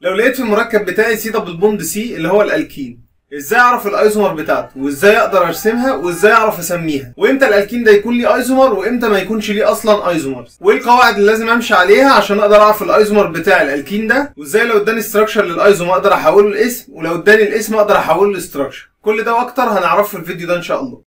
لو لقيت في المركب بتاعي سي دبل بوند سي اللي هو الالكين ازاي اعرف الايزومر بتاعته وازاي اقدر ارسمها وازاي اعرف اسميها وامتى الالكين ده يكون ليه ايزومر وامتى ما يكونش ليه اصلا ايزومر وايه القواعد اللي لازم امشي عليها عشان اقدر اعرف الايزومر بتاع الالكين ده وازاي لو اداني استراكشر للايزوم اقدر احوله لاسم ولو اداني الاسم اقدر احوله لاستراكشر كل ده واكتر هنعرفه في الفيديو ده ان شاء الله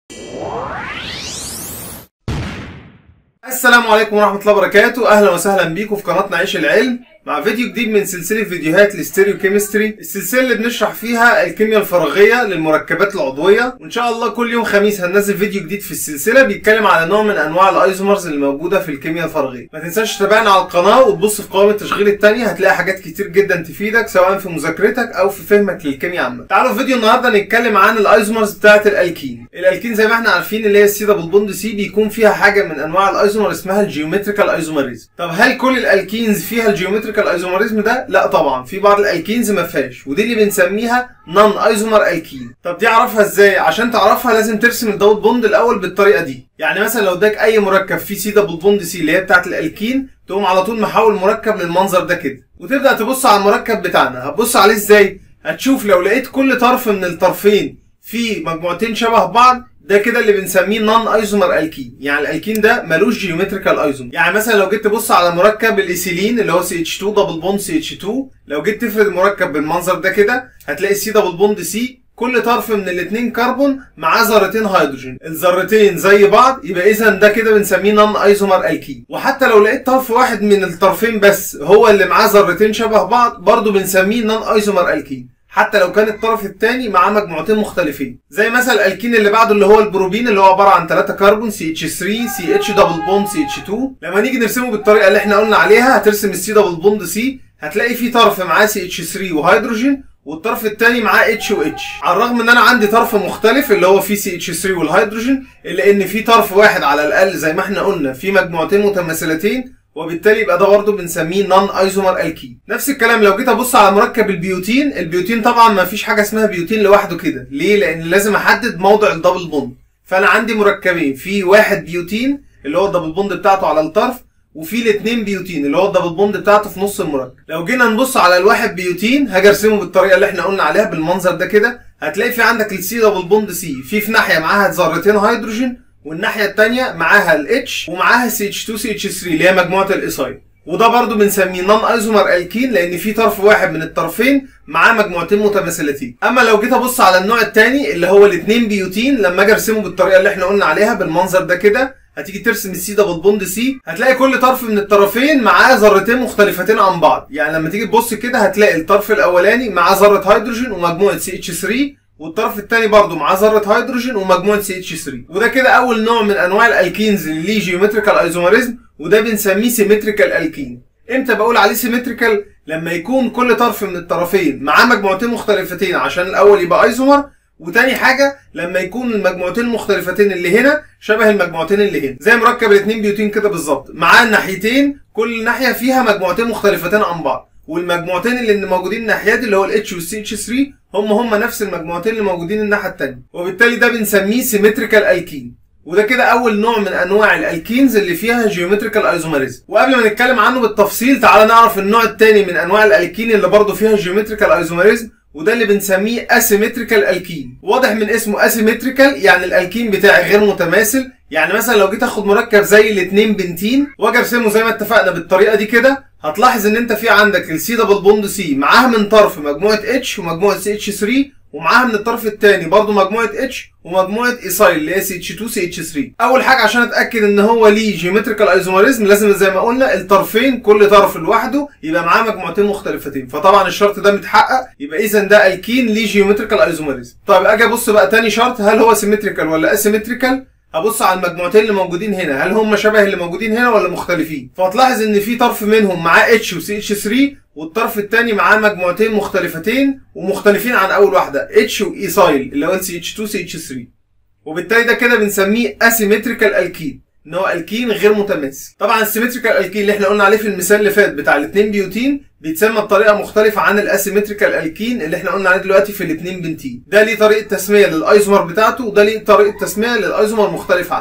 السلام عليكم ورحمة الله وبركاته أهلا وسهلا بيكم في قناتنا عيش العلم مع فيديو جديد من سلسلة فيديوهات الاستيريو كيمستري السلسلة اللي بنشرح فيها الكيمياء الفراغية للمركبات العضوية وإن شاء الله كل يوم خميس هننزل فيديو جديد في السلسلة بيتكلم على نوع من أنواع الأيزومرز اللي موجودة في الكيمياء الفراغية ما تنساش تتابعنا على القناة وتبص في قوائم التشغيل التانية هتلاقي حاجات كتير جدا تفيدك سواء في مذاكرتك أو في فهمك للكيمياء عامة تعالوا في فيديو النهاردة نتكلم عن الأيزومرز بتاعة الألكين الألكين زي ما احنا عارفين اللي هي السي دبل بوند سي بيكون فيها حاجة من أنواع الأيزومر اسمها الجيومتريكال ايزومريزم طب هل كل الالكينز فيها الجيومتريكال ايزومريزم ده لا طبعا في بعض الالكينز ما فيهاش ودي اللي بنسميها نون ايزومر الكين طب دي اعرفها ازاي عشان تعرفها لازم ترسم الدبل بوند الاول بالطريقه دي يعني مثلا لو اداك اي مركب فيه سي دبل بوند سي اللي هي بتاعه الالكين تقوم على طول محول مركب للمنظر ده كده وتبدا تبص على المركب بتاعنا هتبص عليه ازاي هتشوف لو لقيت كل طرف من الطرفين في مجموعتين شبه بعض ده كده اللي بنسميه نون ايزومر الكين يعني الالكين ده ملوش جيومتريكال ايزومر يعني مثلا لو جيت تبص على مركب الايثيلين اللي هو سي اتش 2 دبل بوند سي اتش 2 لو جيت تفرد المركب بالمنظر ده كده هتلاقي سي دبل بوند سي كل طرف من الاثنين كربون معاه ذرتين هيدروجين الذرتين زي بعض يبقى اذا ده كده بنسميه نون ايزومر الكين وحتى لو لقيت طرف واحد من الطرفين بس هو اللي معاه ذرتين شبه بعض برضه بنسميه نون ايزومر الكين حتى لو كان الطرف الثاني معاه مجموعتين مختلفين زي مثلا الالكين اللي بعده اللي هو البروبين اللي هو عباره عن 3 كربون سي اتش 3 سي اتش دبل بوند سي اتش 2 لما نيجي نرسمه بالطريقه اللي احنا قلنا عليها هترسم السي دبل بوند سي هتلاقي في طرف معاه سي اتش 3 وهيدروجين والطرف الثاني معاه اتش و اتش على الرغم ان انا عندي طرف مختلف اللي هو فيه سي اتش 3 والهيدروجين الا ان في طرف واحد على الاقل زي ما احنا قلنا في مجموعتين متماثلتين وبالتالي يبقى ده برضه بنسميه نون ايزومر الكين نفس الكلام لو جيت ابص على مركب البيوتين البيوتين طبعا ما فيش حاجه اسمها بيوتين لوحده كده ليه لان لازم احدد موضع الدبل بوند فانا عندي مركبين في واحد بيوتين اللي هو الدبل بوند بتاعته على الطرف وفي الاثنين بيوتين اللي هو الدبل بوند بتاعته في نص المركب لو جينا نبص على الواحد بيوتين هاجي ارسمه بالطريقه اللي احنا قلنا عليها بالمنظر ده كده هتلاقي في عندك السي دبل بوند سي في في ناحيه معاها ذرتين هيدروجين والناحيه الثانيه معاها الاتش ومعاها سي اتش 2 سي اتش 3 اللي هي مجموعه الايسايد وده برضو بنسميه نون ايزومر الكين لان في طرف واحد من الطرفين معاه مجموعتين متماثلتين اما لو جيت ابص على النوع الثاني اللي هو الاثنين بيوتين لما اجي ارسمه بالطريقه اللي احنا قلنا عليها بالمنظر ده كده هتيجي ترسم السي دبل بوند سي هتلاقي كل طرف من الطرفين معاه ذرتين مختلفتين عن بعض يعني لما تيجي تبص كده هتلاقي الطرف الاولاني معاه ذره هيدروجين ومجموعه سي اتش 3 والطرف الثاني برضه معاه ذره هيدروجين ومجموعه سي اتش 3 وده كده اول نوع من انواع الالكينز اللي ليه جيومتريكال ايزومريزم وده بنسميه سيمتريكال الكين امتى بقول عليه سيمتريكال لما يكون كل طرف من الطرفين معاه مجموعتين مختلفتين عشان الاول يبقى ايزومر وتاني حاجة لما يكون المجموعتين المختلفتين اللي هنا شبه المجموعتين اللي هنا زي مركب الاثنين بيوتين كده بالظبط معاه الناحيتين كل ناحية فيها مجموعتين مختلفتين عن بعض والمجموعتين اللي موجودين الناحيات اللي هو الاتش والسي اتش 3 هم هم نفس المجموعتين اللي موجودين الناحية التانية وبالتالي ده بنسميه سيمتريكال الكين وده كده اول نوع من انواع الالكينز اللي فيها جيومتريكال ايزوميريزم وقبل ما نتكلم عنه بالتفصيل تعالى نعرف النوع الثاني من انواع الالكين اللي برضه فيها جيومتريكال ايزوميريزم وده اللي بنسميه اسيمتريكال الكين واضح من اسمه اسيمتريكال يعني الالكين بتاعي غير متماثل يعني مثلا لو جيت اخد مركب زي الاثنين بنتين واجي ارسمه زي ما اتفقنا بالطريقه دي كده هتلاحظ ان انت في عندك السي دبل بوند سي معاها من طرف مجموعه اتش ومجموعه سي اتش 3 ومعاها من الطرف الثاني برضو مجموعه اتش ومجموعه ايسايل اللي هي سي اتش 2 سي اتش 3 اول حاجه عشان اتاكد ان هو ليه جيومتريكال ايزومريزم لازم زي ما قلنا الطرفين كل طرف لوحده يبقى معاه مجموعتين مختلفتين فطبعا الشرط ده متحقق يبقى اذا ده الكين ليه جيومتريكال ايزومريزم طيب اجي ابص بقى تاني شرط هل هو سيمتريكال ولا اسيمتريكال هبص على المجموعتين اللي موجودين هنا هل هم شبه اللي موجودين هنا ولا مختلفين فهتلاحظ ان في طرف منهم معاه اتش وسي اتش 3 والطرف الثاني معاه مجموعتين مختلفتين ومختلفين عن اول واحده اتش وايسايل اللي هو سي اتش 2 سي اتش 3 وبالتالي ده كده بنسميه اسيمتريكال الكين ان هو الكين غير متماثل طبعا السيمتريكال الكين اللي احنا قلنا عليه في المثال اللي فات بتاع الاثنين بيوتين بيتسمى بطريقه مختلفه عن الاسيمتريكال الكين اللي احنا قلنا عليه دلوقتي في الاثنين بنتين ده ليه طريقه تسميه للايزومر بتاعته وده ليه طريقه تسميه للايزومر مختلف عنه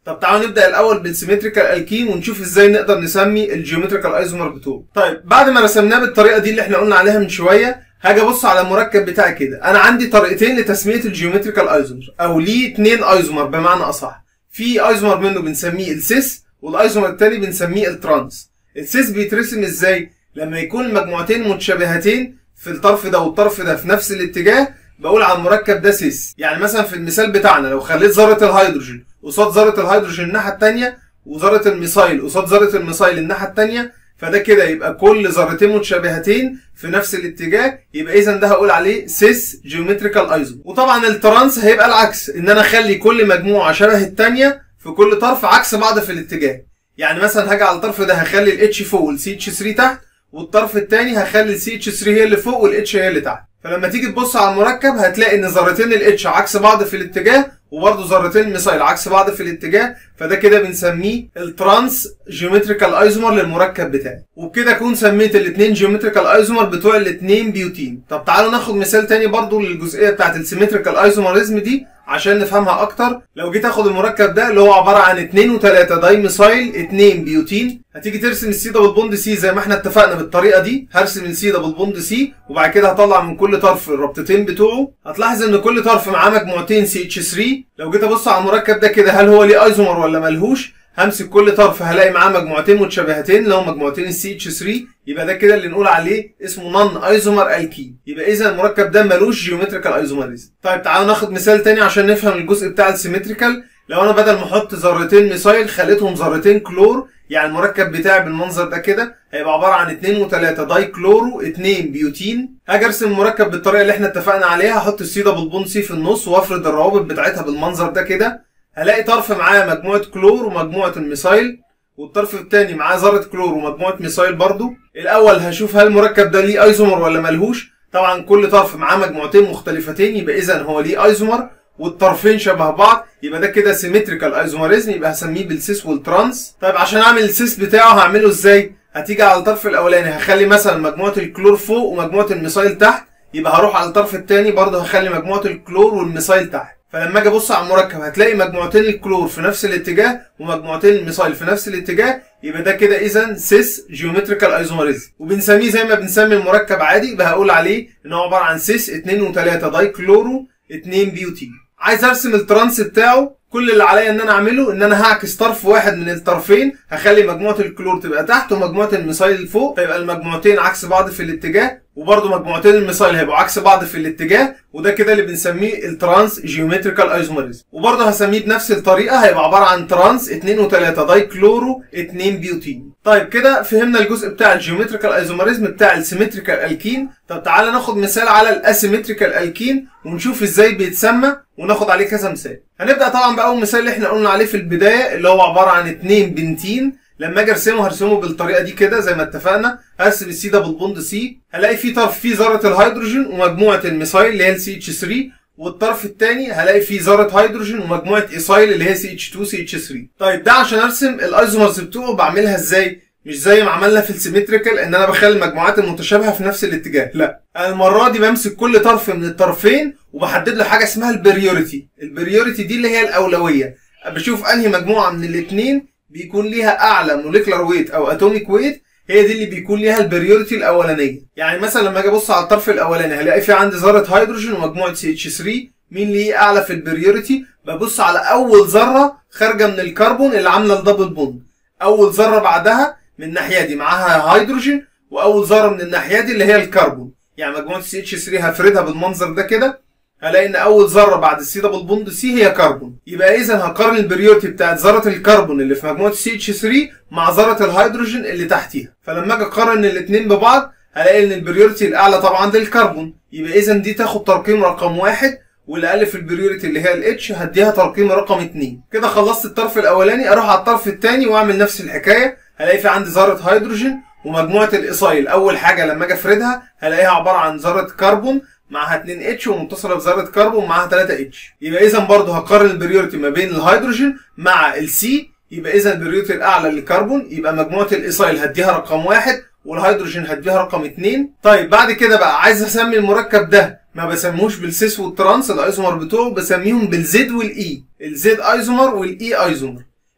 طب تعالوا نبدا الاول بالسيمتريكال الكين ونشوف ازاي نقدر نسمي الجيومتريكال ايزومر بتوعه طيب بعد ما رسمناه بالطريقه دي اللي احنا قلنا عليها من شويه هاجي ابص على المركب بتاعي كده انا عندي طريقتين لتسميه الجيومتريكال ايزومر او ليه اتنين ايزومر بمعنى اصح في ايزومر منه بنسميه السيس والايزومر التاني بنسميه الترانس السيس بيترسم ازاي لما يكون المجموعتين متشابهتين في الطرف ده والطرف ده في نفس الاتجاه بقول على المركب ده سيس يعني مثلا في المثال بتاعنا لو خليت ذره الهيدروجين قصاد ذره الهيدروجين الناحيه الثانيه وذره الميثايل قصاد ذره الميثايل الناحيه الثانيه فده كده يبقى كل ذرتين متشابهتين في نفس الاتجاه يبقى اذا ده هقول عليه سيس جيومتريكال ايزوم وطبعا الترانس هيبقى العكس ان انا اخلي كل مجموعه شبه الثانيه في كل طرف عكس بعض في الاتجاه يعني مثلا هاجي على الطرف ده هخلي الاتش فوق والسي اتش 3 تحت والطرف الثاني هخلي السي اتش 3 هي اللي فوق والاتش هي اللي تحت فلما تيجي تبص على المركب هتلاقي ان ذرتين الاتش عكس بعض في الاتجاه وبرضه ذرتين الميثايل عكس بعض في الاتجاه فده كده بنسميه الترانس جيومتريكال ايزومر للمركب بتاعي وبكده اكون سميت الاثنين جيومتريكال ايزومر بتوع الاثنين بيوتين طب تعالوا ناخد مثال تاني برضه للجزئيه بتاعت السيمتريكال ايزومرزم دي عشان نفهمها اكتر لو جيت اخد المركب ده اللي هو عباره عن 2 و3 دايميثايل 2 بيوتين هتيجي ترسم السي دبل بوند سي زي ما احنا اتفقنا بالطريقه دي هرسم السي دبل بوند سي وبعد كده هطلع من كل طرف الربطتين بتوعه هتلاحظ ان كل طرف معاه مجموعتين سي اتش 3 لو جيت ابص على المركب ده كده هل هو ليه ايزومر ولا ملهوش همسك كل طرف هلاقي معاه مجموعتين متشابهتين اللي هم مجموعتين السي اتش 3 يبقى ده كده اللي نقول عليه اسمه نون ايزومر الكين يبقى اذا المركب ده ملوش جيومتريكال ايزومريزم طيب تعالوا ناخد مثال تاني عشان نفهم الجزء بتاع السيمتريكال لو انا بدل ما احط ذرتين ميثايل خليتهم ذرتين كلور يعني المركب بتاعي بالمنظر ده كده هيبقى عباره عن 2 و3 داي كلورو 2 بيوتين هاجي ارسم المركب بالطريقه اللي احنا اتفقنا عليها هحط السي دبل بوند سي في النص وافرد الروابط بتاعتها بالمنظر ده كده هلاقي طرف معاه مجموعه كلور ومجموعه الميثايل والطرف الثاني معاه ذره كلور ومجموعه ميثايل برضو الاول هشوف هل المركب ده ليه ايزومر ولا ملهوش طبعا كل طرف معاه مجموعتين مختلفتين يبقى اذا هو ليه ايزومر والطرفين شبه بعض يبقى ده كده سيمتريكال ايزومريزم يبقى هسميه بالسيس والترانس طيب عشان اعمل السيس بتاعه هعمله ازاي هتيجي على الطرف الاولاني هخلي مثلا مجموعه الكلور فوق ومجموعه الميثايل تحت يبقى هروح على الطرف الثاني برضه هخلي مجموعه الكلور والميثايل تحت فلما اجي ابص على المركب هتلاقي مجموعتين الكلور في نفس الاتجاه ومجموعتين الميثايل في نفس الاتجاه يبقى ده كده اذا سيس جيومتريكال ايزومريزم وبنسميه زي ما بنسمي المركب عادي يبقى هقول عليه ان هو عباره عن سيس 2 و3 داي كلورو 2 بيوتي عايز ارسم الترانس بتاعه كل اللي عليا ان انا اعمله ان انا هعكس طرف واحد من الطرفين هخلي مجموعه الكلور تبقى تحت ومجموعه الميثايل فوق فيبقى المجموعتين عكس بعض في الاتجاه وبرده مجموعتين الميثايل هيبقوا عكس بعض في الاتجاه وده كده اللي بنسميه الترانس جيومتريكال ايزومريزم وبرده هسميه بنفس الطريقه هيبقى عباره عن ترانس 2 و3 داي كلورو 2 بيوتين طيب كده فهمنا الجزء بتاع الجيومتريكال ايزومريزم بتاع السيمتريكال الكين طب تعالى ناخد مثال على الاسيمتريكال الكين ونشوف ازاي بيتسمى وناخد عليه كذا مثال هنبدا طبعا باول مثال اللي احنا قلنا عليه في البدايه اللي هو عباره عن 2 بنتين لما اجي ارسمه هرسمه بالطريقه دي كده زي ما اتفقنا هرسم السي دبل بوند سي هلاقي في طرف فيه ذره الهيدروجين ومجموعه الميثايل اللي هي السي اتش 3 والطرف الثاني هلاقي فيه ذره هيدروجين ومجموعه ايثايل اللي هي سي اتش 2 سي اتش 3 طيب ده عشان ارسم الايزومرز بتوعه بعملها ازاي مش زي ما عملنا في السيمتريكال ان انا بخلي المجموعات المتشابهه في نفس الاتجاه لا انا المره دي بمسك كل طرف من الطرفين وبحدد له حاجه اسمها البريوريتي البريوريتي دي اللي هي الاولويه بشوف انهي مجموعه من الاثنين بيكون ليها اعلى موليكولار ويت او اتوميك ويت هي دي اللي بيكون ليها البريوريتي الاولانيه يعني مثلا لما اجي ابص على الطرف الاولاني هلاقي في عندي ذره هيدروجين ومجموعه سي اتش 3 مين ليه اعلى في البريوريتي ببص على اول ذره خارجه من الكربون اللي عامله الدبل بوند اول ذره بعدها من الناحيه دي معاها هيدروجين واول ذره من الناحيه دي اللي هي الكربون يعني مجموعه سي اتش 3 هفردها بالمنظر ده كده هلاقي ان اول ذره بعد السي دبل بوند سي هي كربون يبقى اذا هقارن البريورتي بتاعت ذره الكربون اللي في مجموعه سي اتش 3 مع ذره الهيدروجين اللي تحتيها فلما اجي اقارن الاثنين ببعض هلاقي ان البريورتي الاعلى طبعا للكربون يبقى اذا دي تاخد ترقيم رقم واحد والاقل في البريوريتي اللي هي الاتش هديها ترقيم رقم 2 كده خلصت الطرف الاولاني اروح على الطرف الثاني واعمل نفس الحكايه هلاقي في عندي ذره هيدروجين ومجموعه الايثايل اول حاجه لما اجي افردها هلاقيها عباره عن ذره كربون معاها 2 اتش ومتصله بذره كربون معاها 3 اتش يبقى اذا برضه هقارن البريوريتي ما بين الهيدروجين مع السي يبقى اذا البريوريتي الاعلى للكربون يبقى مجموعه الايثايل هديها رقم واحد والهيدروجين هديها رقم 2 طيب بعد كده بقى عايز اسمي المركب ده ما بسموش بالسيس والترانس الايزومر بتوعه بسميهم بالزد والاي الزد ايزومر والاي ايزومر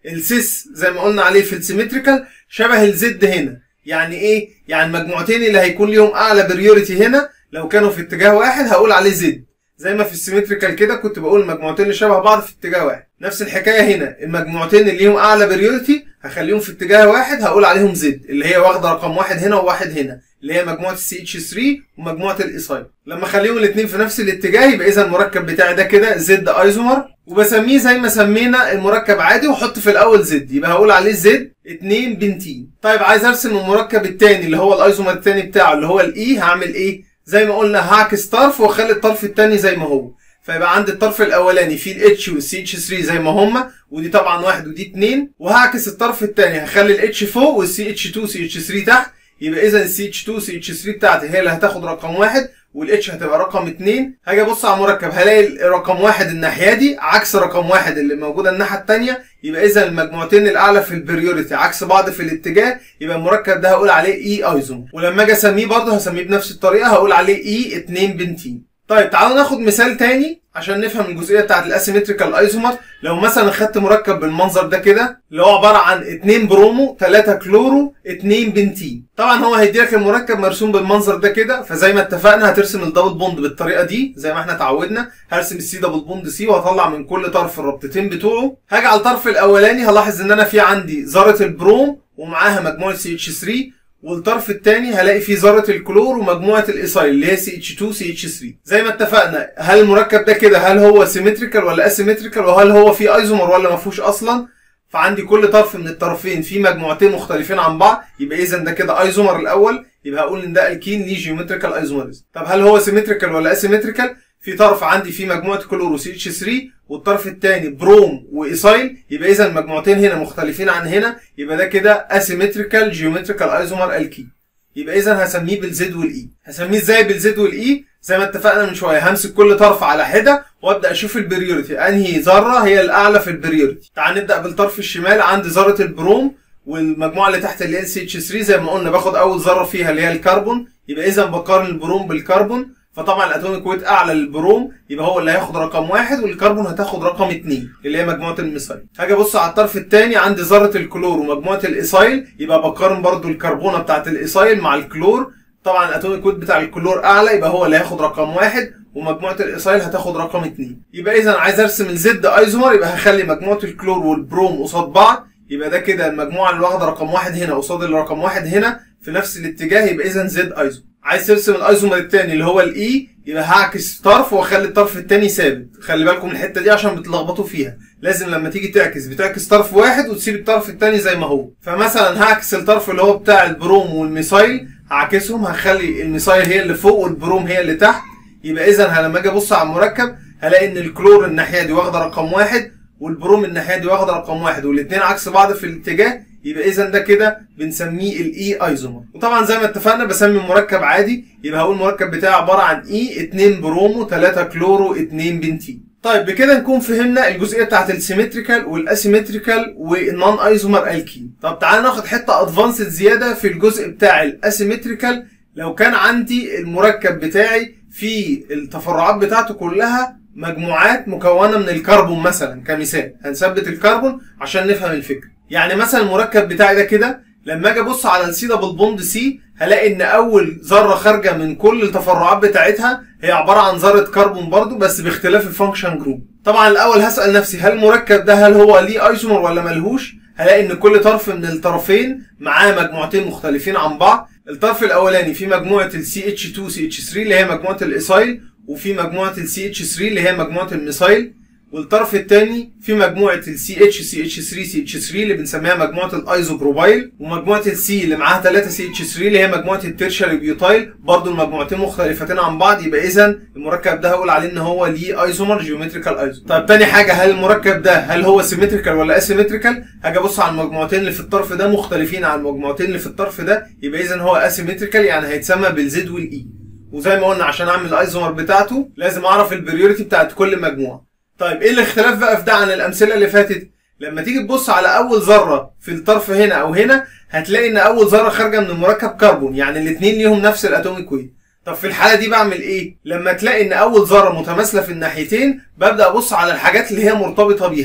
السيس زي ما قلنا عليه في السيمتريكال شبه الزد هنا يعني ايه يعني المجموعتين اللي هيكون ليهم اعلى بريوريتي هنا لو كانوا في اتجاه واحد هقول عليه زد زي ما في السيمتريكال كده كنت بقول المجموعتين اللي شبه بعض في اتجاه واحد نفس الحكايه هنا المجموعتين اللي ليهم اعلى بريوريتي هخليهم في اتجاه واحد هقول عليهم زد اللي هي واخده رقم واحد هنا وواحد هنا اللي هي مجموعه السي اتش 3 ومجموعه الايسايل لما اخليهم الاثنين في نفس الاتجاه يبقى اذا المركب بتاعي ده كده زد ايزومر وبسميه زي ما سمينا المركب عادي واحط في الاول زد يبقى هقول عليه زد 2 بنتين طيب عايز ارسم المركب الثاني اللي هو الايزومر الثاني بتاعه اللي هو الاي هعمل ايه زي ما قلنا هعكس طرف واخلي الطرف الثاني زي ما هو فيبقى عندي الطرف الاولاني فيه الاتش والسي اتش 3 زي ما هما ودي طبعا واحد ودي اتنين وهعكس الطرف الثاني هخلي الاتش فوق والسي اتش 2 سي اتش 3 تحت يبقى اذا السي اتش 2 سي اتش 3 بتاعتي هي اللي هتاخد رقم واحد والاتش هتبقى رقم 2 هاجي ابص على المركب هلاقي رقم واحد الناحيه دي عكس رقم واحد اللي موجوده الناحيه الثانيه يبقى اذا المجموعتين الاعلى في البريوريتي عكس بعض في الاتجاه يبقى المركب ده هقول عليه اي ايزوم ولما اجي اسميه برضه هسميه بنفس الطريقه هقول عليه اي 2 بنتين طيب تعالوا ناخد مثال تاني عشان نفهم الجزئيه بتاعت الاسيمتريكال ايزومر لو مثلا خدت مركب بالمنظر ده كده اللي هو عباره عن 2 برومو 3 كلورو 2 بنتين طبعا هو هيديلك المركب مرسوم بالمنظر ده كده فزي ما اتفقنا هترسم الدبل بوند بالطريقه دي زي ما احنا اتعودنا هرسم السي دبل بوند سي وهطلع من كل طرف الربطتين بتوعه هاجي على الطرف الاولاني هلاحظ ان انا في عندي ذره البروم ومعاها مجموعه سي اتش 3 والطرف الثاني هلاقي فيه ذره الكلور ومجموعه الايسايل اللي هي سي اتش 2 سي اتش 3 زي ما اتفقنا هل المركب ده كده هل هو سيمتريكال ولا اسيمتريكال وهل هو فيه ايزومر ولا ما فيهوش اصلا فعندي كل طرف من الطرفين فيه مجموعتين مختلفين عن بعض يبقى اذا ده كده ايزومر الاول يبقى هقول ان ده الكين ليه جيومتريكال ايزومرز طب هل هو سيمتريكال ولا اسيمتريكال في طرف عندي فيه مجموعه كلور وسي اتش 3 والطرف الثاني بروم وايسايل يبقى اذا المجموعتين هنا مختلفين عن هنا يبقى ده كده اسيمتريكال جيومتريكال ايزومر الكين يبقى اذا هسميه بالزد والاي هسميه ازاي بالزد والاي زي ما اتفقنا من شويه همسك كل طرف على حده وابدا اشوف البريوريتي انهي ذره هي الاعلى في البريوريتي تعال نبدا بالطرف الشمال عندي ذره البروم والمجموعه اللي تحت اللي هي السي اتش 3 زي ما قلنا باخد اول ذره فيها اللي هي الكربون يبقى اذا بقارن البروم بالكربون فطبعا الاتوميك ويت اعلى للبروم يبقى هو اللي هياخد رقم واحد والكربون هتاخد رقم اتنين اللي هي مجموعه الميثايل هاجي ابص على الطرف الثاني عندي ذره الكلور ومجموعه الايسايل يبقى بقارن برضو الكربونه بتاعت الايسايل مع الكلور طبعا الاتوميك ويت بتاع الكلور اعلى يبقى هو اللي هياخد رقم واحد ومجموعه الايسايل هتاخد رقم اتنين يبقى اذا عايز ارسم الزد ايزومر يبقى هخلي مجموعه الكلور والبروم قصاد بعض يبقى ده كده المجموعه اللي واخده رقم واحد هنا قصاد الرقم واحد هنا في نفس الاتجاه يبقى اذا زد ايزومر عايز ترسم الايزومر الثاني اللي هو الاي يبقى هعكس طرف واخلي الطرف الثاني ثابت خلي بالكم من الحته دي عشان بتلخبطوا فيها لازم لما تيجي تعكس بتعكس طرف واحد وتسيب الطرف الثاني زي ما هو فمثلا هعكس الطرف اللي هو بتاع البروم والميثايل هعكسهم هخلي الميثايل هي اللي فوق والبروم هي اللي تحت يبقى اذا لما اجي ابص على المركب هلاقي ان الكلور الناحيه دي واخده رقم واحد والبروم الناحيه دي واخده رقم واحد والاثنين عكس بعض في الاتجاه يبقى اذا ده كده بنسميه الاي ايزومر وطبعا زي ما اتفقنا بسمي مركب عادي يبقى هقول المركب بتاعي عباره عن اي 2 برومو 3 كلورو 2 بنتين طيب بكده نكون فهمنا الجزئيه بتاعت السيمتريكال والاسيمتريكال والنون ايزومر الكين طب تعالى ناخد حته ادفانسد زياده في الجزء بتاع الاسيمتريكال لو كان عندي المركب بتاعي في التفرعات بتاعته كلها مجموعات مكونه من الكربون مثلا كمثال هنثبت الكربون عشان نفهم الفكره يعني مثلا المركب بتاعي ده كده لما اجي ابص على السي دبل بوند سي هلاقي ان اول ذره خارجه من كل التفرعات بتاعتها هي عباره عن ذره كربون برضو بس باختلاف الفانكشن جروب طبعا الاول هسال نفسي هل المركب ده هل هو ليه ايزومر ولا ملهوش هلاقي ان كل طرف من الطرفين معاه مجموعتين مختلفين عن بعض الطرف الاولاني فيه مجموعه السي اتش 2 سي اتش 3 اللي هي مجموعه الايسايل وفي مجموعه السي اتش 3 اللي هي مجموعه الميثايل والطرف الثاني في مجموعه السي اتش سي اتش 3 سي اتش 3 اللي بنسميها مجموعه الايزوبروبايل ومجموعه السي اللي معاها 3 سي اتش 3 اللي هي مجموعه التيرشري بيوتايل برضو المجموعتين مختلفتين عن بعض يبقى اذا المركب ده هقول عليه ان هو ليه ايزومر جيومتريكال ايزومر طيب تاني حاجه هل المركب ده هل هو سيمتريكال ولا اسيمتريكال هاجي ابص على المجموعتين اللي في الطرف ده مختلفين عن المجموعتين اللي في الطرف ده يبقى اذا هو اسيمتريكال يعني هيتسمى بالزد والاي وزي ما قلنا عشان اعمل الايزومر بتاعته لازم اعرف البريوريتي بتاعت كل مجموعه طيب ايه الاختلاف بقى في ده عن الامثله اللي فاتت لما تيجي تبص على اول ذره في الطرف هنا او هنا هتلاقي ان اول ذره خارجه من المركب كربون يعني الاثنين ليهم نفس الاتوميك ويت طب في الحاله دي بعمل ايه لما تلاقي ان اول ذره متماثله في الناحيتين ببدا ابص على الحاجات اللي هي مرتبطه بيها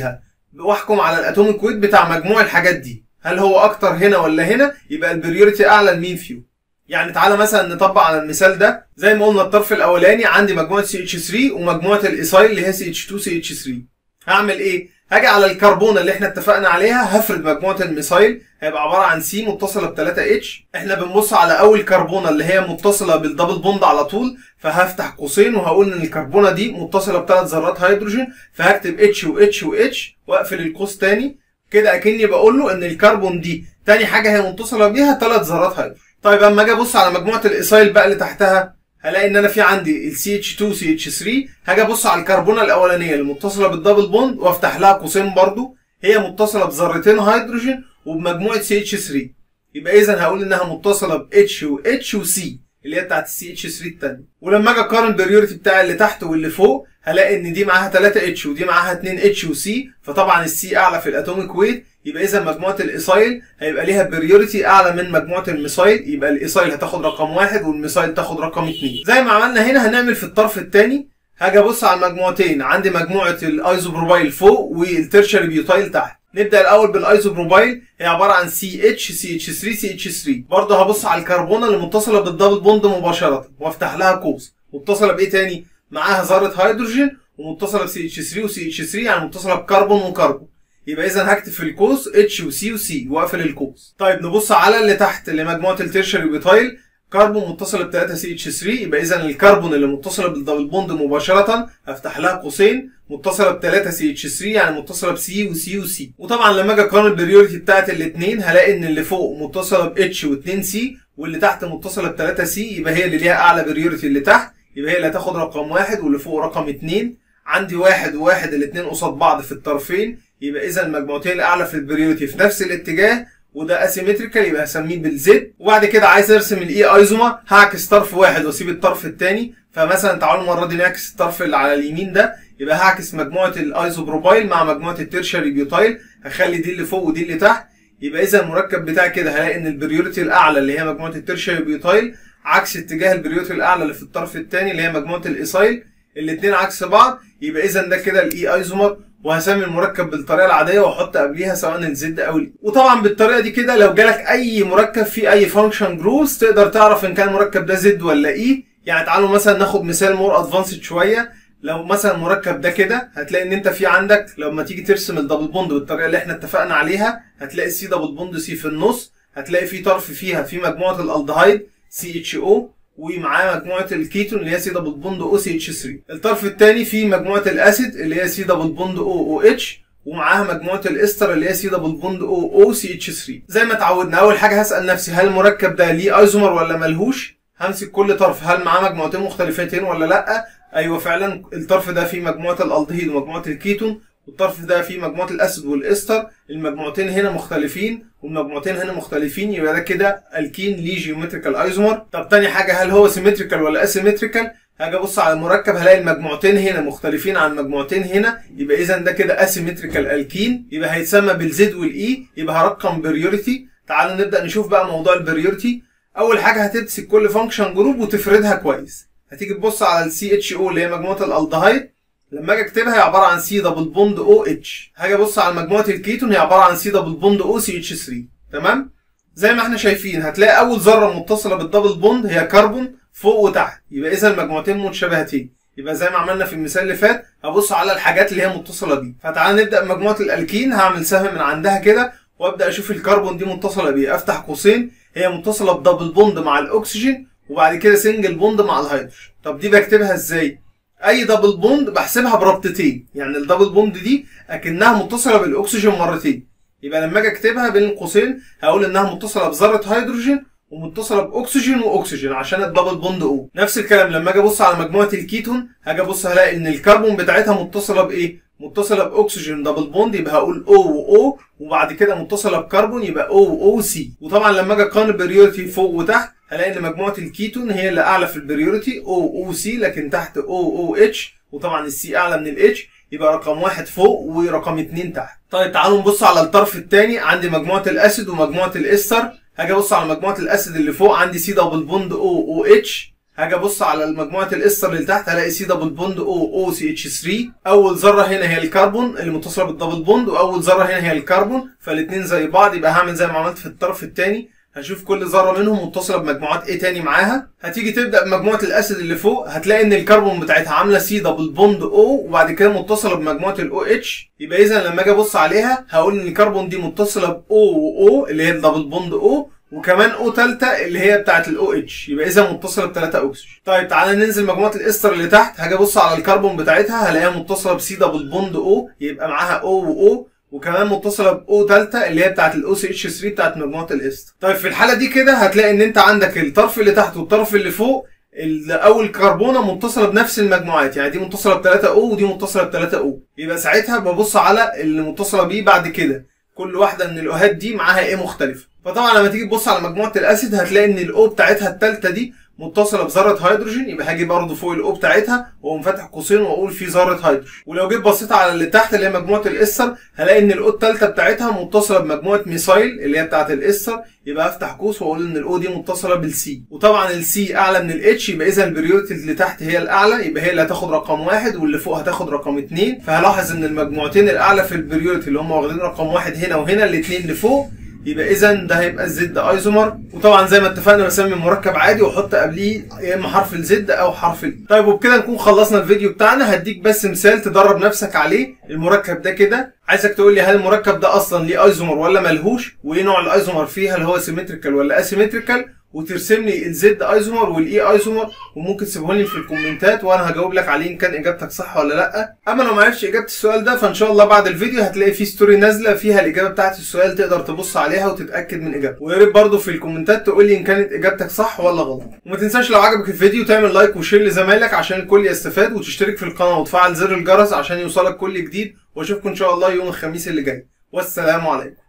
واحكم على الاتوميك ويت بتاع مجموع الحاجات دي هل هو اكتر هنا ولا هنا يبقى البريوريتي اعلى لمين فيهم يعني تعالى مثلا نطبق على المثال ده زي ما قلنا الطرف الاولاني عندي مجموعه سي اتش 3 ومجموعه الايسايل اللي هي سي اتش 2 سي اتش 3 هعمل ايه هاجي على الكربونه اللي احنا اتفقنا عليها هفرد مجموعه الميثايل هيبقى عباره عن سي متصله ب 3 اتش احنا بنبص على اول كربونه اللي هي متصله بالدبل بوند على طول فهفتح قوسين وهقول ان الكربونه دي متصله بثلاث ذرات هيدروجين فهكتب اتش واتش واتش واقفل القوس تاني كده اكني بقول له ان الكربون دي تاني حاجه هي متصله بيها ثلاث ذرات هيدروجين طيب اما اجي ابص على مجموعه الايسايل بقى اللي تحتها هلاقي ان انا في عندي ال CH2 CH3 هاجي ابص على الكربونه الاولانيه اللي متصله بالدبل بوند وافتح لها قوسين برضو هي متصله بذرتين هيدروجين وبمجموعه CH3 يبقى اذا هقول انها متصله ب H و H و C اللي هي بتاعت السي اتش 3 الثانيه ولما اجي اقارن البريوريتي بتاع اللي تحت واللي فوق هلاقي ان دي معاها 3 اتش ودي معاها 2 اتش وسي فطبعا السي اعلى في الاتوميك ويت يبقى اذا مجموعه الايسايل هيبقى ليها بريوريتي اعلى من مجموعه الميثايل يبقى الايسايل هتاخد رقم واحد والميثايل تاخد رقم اثنين زي ما عملنا هنا هنعمل في الطرف الثاني هاجي ابص على المجموعتين عندي مجموعه الايزوبروبايل فوق والترشري بيوتايل تحت نبدا الاول بالايزوبروبايل هي عباره عن سي اتش سي اتش 3 سي اتش 3 برضه هبص على الكربونه اللي متصله بالدبل بوند مباشره وافتح لها قوس متصله بايه تاني معاها ذره هيدروجين ومتصله بسي اتش 3 وسي اتش 3 يعني متصله بكربون وكربون يبقى اذا هكتب في القوس اتش وسي وسي واقفل القوس طيب نبص على اللي تحت اللي مجموعه الترشري بيوتايل كربون متصله ب 3 سي اتش 3 يبقى اذا الكربون اللي متصله بالدبل بوند مباشره هفتح لها قوسين متصله ب 3 سي اتش 3 يعني متصله بسي وسي وسي وطبعا لما اجي اقارن البريوريتي بتاعت الاثنين هلاقي ان اللي فوق متصله ب اتش و2 سي واللي تحت متصله ب 3 سي يبقى هي اللي ليها اعلى بريوريتي اللي تحت يبقى هي اللي هتاخد رقم واحد واللي فوق رقم اثنين عندي واحد وواحد الاثنين قصاد بعض في الطرفين يبقى اذا المجموعتين الاعلى في البريوريتي في نفس الاتجاه وده اسيمتريكال يبقى هسميه بالزد وبعد كده عايز ارسم الاي ايزومر هعكس طرف واحد واسيب الطرف الثاني فمثلا تعالوا المره دي نعكس الطرف اللي على اليمين ده يبقى هعكس مجموعه الايزوبروبايل مع مجموعه الترشري بيوتايل هخلي دي اللي فوق ودي اللي تحت يبقى اذا المركب بتاعي كده هلاقي ان البريوريتي الاعلى اللي هي مجموعه الترشري بيوتايل عكس اتجاه البريوريتي الاعلى اللي في الطرف الثاني اللي هي مجموعه الايسايل الاثنين عكس بعض يبقى اذا ده كده الاي ايزومر وهسمي المركب بالطريقه العاديه واحط قبليها سواء الزد او الاي وطبعا بالطريقه دي كده لو جالك اي مركب فيه اي فانكشن جروز تقدر تعرف ان كان المركب ده زد ولا اي يعني تعالوا مثلا ناخد مثال مور ادفانسد شويه لو مثلا المركب ده كده هتلاقي ان انت في عندك لما تيجي ترسم الدبل بوند بالطريقه اللي احنا اتفقنا عليها هتلاقي السي دبل بوند سي في النص هتلاقي في طرف فيها في مجموعه الالدهايد سي اتش او ومعاه مجموعه الكيتون اللي هي سي دبل بوند او سي اتش 3 الطرف الثاني فيه مجموعه الاسيد اللي هي سي دبل بوند او او اتش ومعاها مجموعه الاستر اللي هي سي دبل بوند او او سي اتش 3 زي ما اتعودنا اول حاجه هسال نفسي هل المركب ده ليه ايزومر ولا ملهوش همسك كل طرف هل معاه مجموعتين مختلفتين ولا لا ايوه فعلا الطرف ده فيه مجموعه الالدهيد ومجموعه الكيتون والطرف ده فيه مجموعه الاسيد والاستر المجموعتين هنا مختلفين والمجموعتين هنا مختلفين يبقى ده كده الكين ليه جيومتريكال ايزومر طب تاني حاجه هل هو سيمتريكال ولا اسيمتريكال هاجي ابص على المركب هلاقي المجموعتين هنا مختلفين عن المجموعتين هنا يبقى اذا ده كده اسيمتريكال الكين يبقى هيتسمى بالزد والاي يبقى هرقم بريوريتي تعالوا نبدا نشوف بقى موضوع البريوريتي اول حاجه هتمسك كل فانكشن جروب وتفردها كويس هتيجي تبص على السي اتش او اللي هي مجموعه الالدهايد لما اجي اكتبها هي عباره عن سي دبل بوند او اتش هاجي ابص على مجموعه الكيتون هي عباره عن سي دبل بوند او سي اتش 3 تمام زي ما احنا شايفين هتلاقي اول ذره متصله بالدبل بوند هي كربون فوق وتحت يبقى اذا المجموعتين متشابهتين يبقى زي ما عملنا في المثال اللي فات هبص على الحاجات اللي هي متصله دي فتعال نبدا بمجموعه الالكين هعمل سهم من عندها كده وابدا اشوف الكربون دي متصله بايه افتح قوسين هي متصله بدبل بوند مع الاكسجين وبعد كده سنجل بوند مع الهيدروجين طب دي بكتبها ازاي اي دبل بوند بحسبها بربطتين يعني الدبل بوند دي اكنها متصله بالاكسجين مرتين يبقى لما اجي اكتبها بين قوسين هقول انها متصله بذره هيدروجين ومتصله باكسجين واكسجين عشان الدبل بوند او نفس الكلام لما اجي ابص على مجموعه الكيتون هاجي ابص هلاقي ان الكربون بتاعتها متصله بايه متصله باكسجين دبل بوند يبقى هقول او واو وبعد كده متصله بكربون يبقى او او سي وطبعا لما اجي اقارن البريوريتي فوق وتحت هلاقي ان مجموعه الكيتون هي اللي اعلى في البريوريتي او او سي لكن تحت او او اتش وطبعا السي اعلى من الاتش يبقى رقم واحد فوق ورقم اتنين تحت طيب تعالوا نبص على الطرف الثاني عندي مجموعه الاسيد ومجموعه الاستر هاجي ابص على مجموعه الاسيد اللي فوق عندي سي دبل بوند او او اتش هاجي ابص على مجموعه الاستر اللي تحت هلاقي سي دبل بوند او او سي اتش 3 اول ذره هنا هي الكربون اللي متصله بالدبل بوند واول ذره هنا هي الكربون فالاثنين زي بعض يبقى هعمل زي ما عملت في الطرف الثاني هشوف كل ذره منهم متصله بمجموعات ايه تاني معاها هتيجي تبدا بمجموعه الاسيد اللي فوق هتلاقي ان الكربون بتاعتها عامله سي دبل بوند او وبعد كده متصله بمجموعه الاو اتش يبقى اذا لما اجي ابص عليها هقول ان الكربون دي متصله باو واو اللي هي الدبل بوند او وكمان او ثالثه اللي هي بتاعه الاو اتش يبقى اذا متصله بثلاثه اوكسجين طيب تعالى ننزل مجموعه الاستر اللي تحت هاجي ابص على الكربون بتاعتها هلاقيها متصله بسي دبل بوند او يبقى معاها او واو وكمان متصله باو ثالثه اللي هي بتاعه الاو سي اتش 3 بتاعه مجموعه الاستر طيب في الحاله دي كده هتلاقي ان انت عندك الطرف اللي تحت والطرف اللي فوق اول كربونه متصله بنفس المجموعات يعني دي متصله ب 3 او ودي متصله ب 3 او يبقى ساعتها ببص على اللي متصله بيه بعد كده كل واحده من الاوهات دي معاها ايه مختلفه فطبعا لما تيجي تبص على مجموعه الاسيد هتلاقي ان الاو بتاعتها الثالثه دي متصله بذره هيدروجين يبقى هاجي برضه فوق الاو بتاعتها واقوم فاتح قوسين واقول في ذره هيدروجين ولو جيت بصيت على اللي تحت اللي هي مجموعه الاستر هلاقي ان الاو الثالثه بتاعتها متصله بمجموعه ميثايل اللي هي بتاعه الاستر يبقى افتح قوس واقول ان الاو دي متصله بالسي وطبعا السي اعلى من الاتش يبقى اذا البريورتي اللي تحت هي الاعلى يبقى هي اللي هتاخد رقم واحد واللي فوق هتاخد رقم اثنين فهلاحظ ان المجموعتين الاعلى في البريورتي اللي هم واخدين رقم واحد هنا وهنا الاثنين اللي فوق يبقى اذا ده هيبقى الزد ايزومر وطبعا زي ما اتفقنا بسمي مركب عادي واحط قبليه يا اما حرف الزد او حرف ال طيب وبكده نكون خلصنا الفيديو بتاعنا هديك بس مثال تدرب نفسك عليه المركب ده كده عايزك تقول لي هل المركب ده اصلا ليه ايزومر ولا ملهوش وايه نوع الايزومر فيه هل هو سيمتريكال ولا اسيمتريكال وترسم لي الزد ايزومر والاي ايزومر وممكن تسيبهم لي في الكومنتات وانا هجاوب لك عليه ان كان اجابتك صح ولا لا اما لو ما عرفتش اجابه السؤال ده فان شاء الله بعد الفيديو هتلاقي في ستوري نازله فيها الاجابه بتاعت السؤال تقدر تبص عليها وتتاكد من اجابته ويا ريت برضه في الكومنتات تقول لي ان كانت اجابتك صح ولا غلط وما تنساش لو عجبك الفيديو تعمل لايك وشير لزمايلك عشان الكل يستفاد وتشترك في القناه وتفعل زر الجرس عشان يوصلك كل جديد واشوفكم ان شاء الله يوم الخميس اللي جاي والسلام عليكم